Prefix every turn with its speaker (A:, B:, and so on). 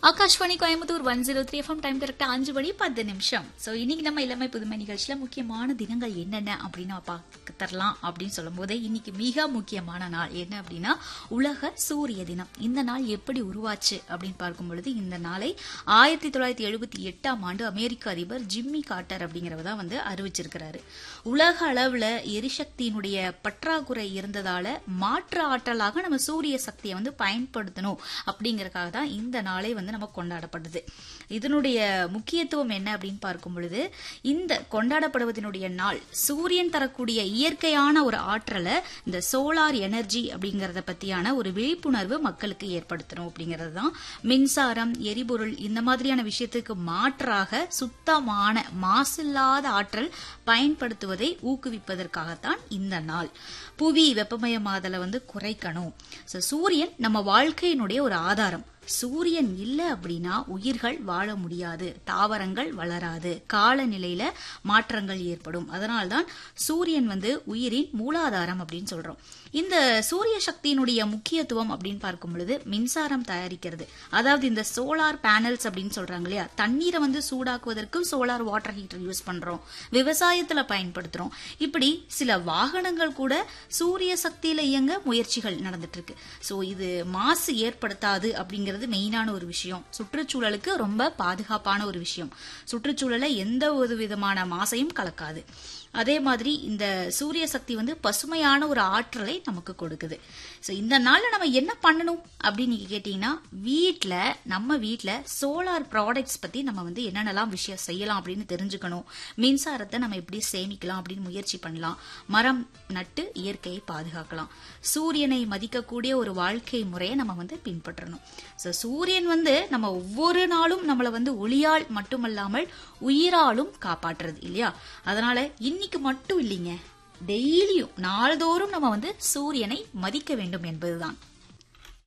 A: Akashvani Coimbatore one zero three FM time கரெக்டா அஞ்சு மணி பத்து நிமிஷம் ஸோ இன்னைக்கு நம்ம இளமை புதுமை நிகழ்ச்சியில முக்கியமான தினங்கள் என்னென்ன அப்படின்னு பார்க்க தரலாம் அப்படின்னு சொல்லும் போதே இன்னைக்கு மிக முக்கியமான நாள் என்ன அப்படின்னா உலக சூரிய தினம் இந்த நாள் எப்படி உருவாச்சு அப்படின்னு பார்க்கும் பொழுது இந்த நாளை ஆயிரத்தி தொள்ளாயிரத்தி எழுபத்தி எட்டாம் ஆண்டு அமெரிக்க அதிபர் ஜிம்மி கார்ட்டர் அப்படிங்கிறவர் தான் வந்து அறிவிச்சிருக்கிறாரு உலக அளவுல எரிசக்தியினுடைய பற்றாக்குறை இருந்ததால மாற்று ஆற்றலாக நம்ம சூரிய சக்தியை வந்து பயன்படுத்தணும் அப்படிங்கறதுக்காக தான் இந்த நாளை வந்து நம்ம கொண்டாடப்படுது இதனுடைய முக்கியத்துவம் என்ன அப்படின்னு பார்க்கும் பொழுது இந்த கொண்டாடப்படுவதனுடைய நாள் சூரியன் தரக்கூடிய இயற்கையான ஒரு ஆற்றலை இந்த சோலார் எனர்ஜி அப்படிங்கறத பத்தியான ஒரு விழிப்புணர்வு மக்களுக்கு ஏற்படுத்தணும் அப்படிங்கிறது தான் மின்சாரம் எரிபொருள் இந்த மாதிரியான விஷயத்துக்கு மாற்றாக சுத்தமான மாசில்லாத ஆற்றல் பயன்படுத்துவதை ஊக்குவிப்பதற்காகத்தான் இந்த நாள் புவி வெப்பமயமாதலை வந்து குறைக்கணும் So, சூரியன் நம்ம வாழ்க்கையினுடைய ஒரு ஆதாரம் சூரியன் இல்லை அப்படின்னா உயிர்கள் வாழ முடியாது தாவரங்கள் வளராது காலநிலையில மாற்றங்கள் ஏற்படும் அதனால்தான் சூரியன் வந்து உயிரின் மூலாதாரம் அப்படின்னு சொல்றோம் இந்த சூரிய சக்தியினுடைய முக்கியத்துவம் அப்படின்னு பார்க்கும் பொழுது மின்சாரம் தயாரிக்கிறது அதாவது இந்த சோலார் பேனல்ஸ் அப்படின்னு சொல்றாங்க இல்லையா தண்ணீரை வந்து சூடாக்குவதற்கு சோலார் வாட்டர் ஹீட்டர் யூஸ் பண்றோம் விவசாயத்துல பயன்படுத்துறோம் இப்படி சில வாகனங்கள் கூட சூரிய சக்தியில இயங்க முயற்சிகள் நடந்துட்டு இருக்கு சோ இது மாசு ஏற்படுத்தாது அப்படிங்கிறது மெயினான ஒரு விஷயம் சுற்றுச்சூழலுக்கு ரொம்ப பாதுகாப்பான ஒரு விஷயம் சுற்றுச்சூழலை எந்த ஒரு விதமான மாசையும் கலக்காது அதே மாதிரி இந்த சூரிய சக்தி வந்து பசுமையான ஒரு ஆற்றலை நமக்கு கொடுக்குது ஸோ இந்த நாள்ல நம்ம என்ன பண்ணணும் அப்படின்னு நீங்க கேட்டீங்கன்னா வீட்டில் நம்ம வீட்டில் சோலார் ப்ராடக்ட்ஸ் பத்தி நம்ம வந்து என்னென்னலாம் விஷயம் செய்யலாம் அப்படின்னு தெரிஞ்சுக்கணும் மின்சாரத்தை நம்ம எப்படி சேமிக்கலாம் அப்படின்னு முயற்சி பண்ணலாம் மரம் நட்டு இயற்கையை பாதுகாக்கலாம் சூரியனை மதிக்கக்கூடிய ஒரு வாழ்க்கை முறையை நம்ம வந்து பின்பற்றணும் ஸோ சூரியன் வந்து நம்ம ஒவ்வொரு நாளும் நம்மளை வந்து ஒளியால் மட்டுமல்லாமல் உயிராலும் காப்பாற்றுறது இல்லையா அதனால இன்னைக்கு மட்டும் இல்லைங்க டெய்லியும் நாள்தோறும் நம்ம வந்து சூரியனை மதிக்க வேண்டும் என்பதுதான்